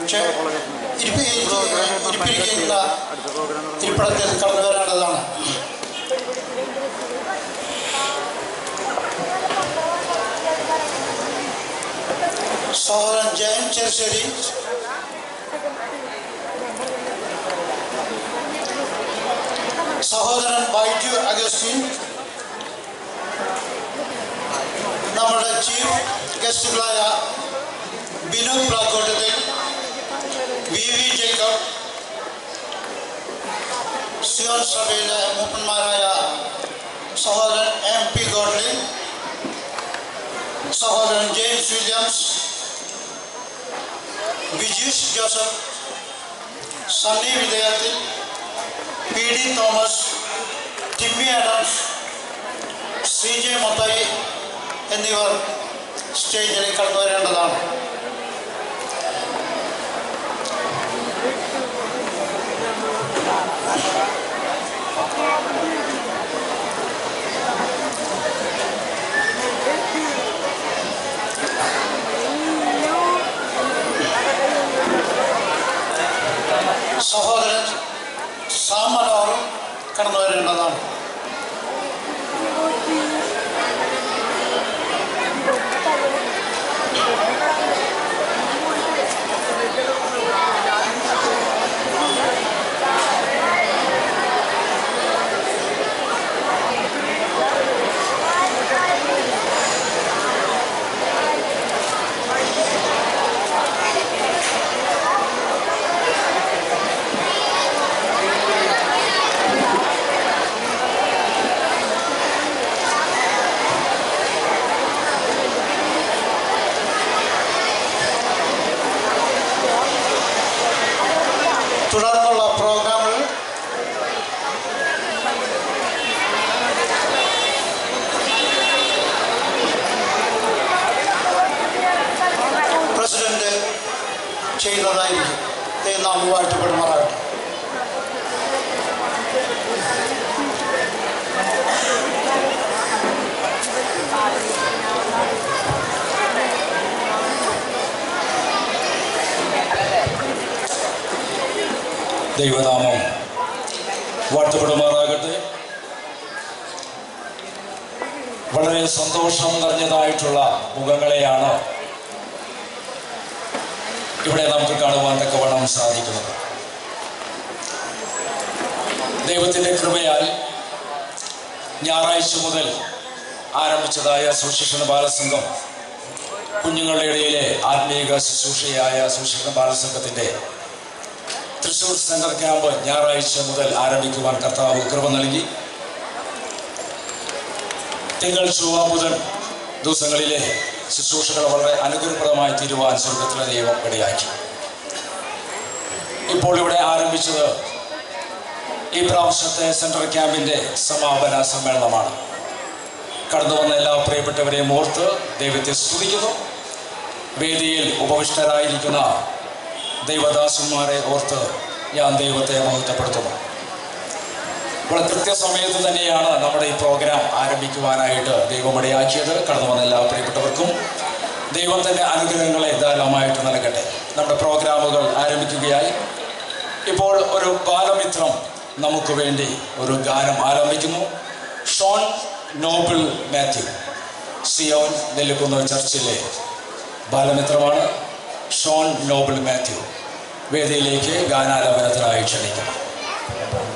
പക്ഷേ ഇരിപ്പി ഇരിപ്പിരിക്കുന്ന ഇരിപ്പിടത്തിൽ കടന്നു വരേണ്ടതാണ് സഹോദരൻ ജയൻ ചെറുശ്ശേരി സഹോദരൻ ബൈജു അഗസ്റ്റിൻ നമ്മുടെ ചീഫ് ഗസ്റ്റുകളായ ബിനു പ്ലാക്കോട്ടത്തിൽ വി വി ജേക്കബ് സിയോൺ സഭയിലെ മൂപ്പന്മാരായ സഹോദരൻ എം പി ഗോഡ്ലി സഹോദരൻ ജെയിംസ് വില്യംസ് ബിജീഷ് ജോസഫ് സണ്ണി വിജയത്തിൽ P D Thomas Timmy Adams C J Mothai എന്നിവർ സ്റ്റേജിൽ കടന്നു വരേണ്ടതാണ് സഹോദരൻ സാമനോറും കടന്നു വരേണ്ടതാണ് തുടർന്നുള്ള പ്രോഗ്രാമുകൾ പ്രസിഡന്റ് ചെയ്യുന്നതായിരിക്കും ദൈവം നാം വാഴ്ത്തപ്പെടുമാറാകട്ടെ ദൈവനാമം വാഴ്ത്തപ്പെടുമാറാകട്ടെ വളരെ സന്തോഷം നിറഞ്ഞതായിട്ടുള്ള മുഖങ്ങളെയാണ് ഇവിടെ നമുക്ക് കാണുവാൻ തക്കവണ്ണം സാധിക്കുന്നത് ദൈവത്തിൻ്റെ കൃപയാൽ ഞായറാഴ്ച മുതൽ ആരംഭിച്ചതായ സുശിക്ഷണ ബാലസംഘം കുഞ്ഞുങ്ങളുടെ ഇടയിലെ ആത്മീക ശുശ്രൂഷയായ സുശിക്ഷണ ബാലസംഘത്തിൻ്റെ തൃശൂർ സെൻട്രൽ ക്യാമ്പ് ഞായറാഴ്ച മുതൽ ആരംഭിക്കുവാൻ കർത്താവ് കൃപ നൽകി തിങ്കൾ ചൊവ്വ ബുധൻ ദിവസങ്ങളിലെ ശുശ്രൂഷകൾ വളരെ അനുഗ്രഹപ്രദമായി തീരുവാൻ സ്വർഗത്തിലെ ദൈവം ഇടയാക്കി ഇപ്പോൾ ഇവിടെ ആരംഭിച്ചത് ഈ പ്രാവശ്യത്തെ സെൻട്രൽ ക്യാമ്പിൻ്റെ സമാപന സമ്മേളനമാണ് കടന്നു വന്ന എല്ലാ പ്രിയപ്പെട്ടവരെയും ഓർത്ത് ദൈവത്തെ സ്തുതിക്കുന്നു വേദിയിൽ ഉപവിഷ്ടരായിരിക്കുന്ന ദൈവദാസന്മാരെ ഓർത്ത് ഞാൻ ദൈവത്തെ മഹത്വപ്പെടുത്തുന്നു വളരെ കൃത്യസമയത്ത് തന്നെയാണ് നമ്മുടെ ഈ പ്രോഗ്രാം ആരംഭിക്കുവാനായിട്ട് ദൈവമിടയാക്കിയത് കടന്നു വന്ന എല്ലാ പ്രിയപ്പെട്ടവർക്കും ദൈവം തന്നെ അനുഗ്രഹങ്ങളെ ധാരാളമായിട്ട് നൽകട്ടെ നമ്മുടെ പ്രോഗ്രാമുകൾ ആരംഭിക്കുകയായി ഇപ്പോൾ ഒരു ബാലമിത്രം നമുക്ക് വേണ്ടി ഒരു ഗാനം ആരംഭിക്കുന്നു ഷോൺ നോബിൾ മാത്യു സിയോൻ നെല്ലിക്കുന്ന ചർച്ചിലെ ബാലമിത്രമാണ് ഷോൺ നോബിൾ മാത്യു വേദിയിലേക്ക് ഗാനാലാപനത്തിനായി ക്ഷണിക്കണം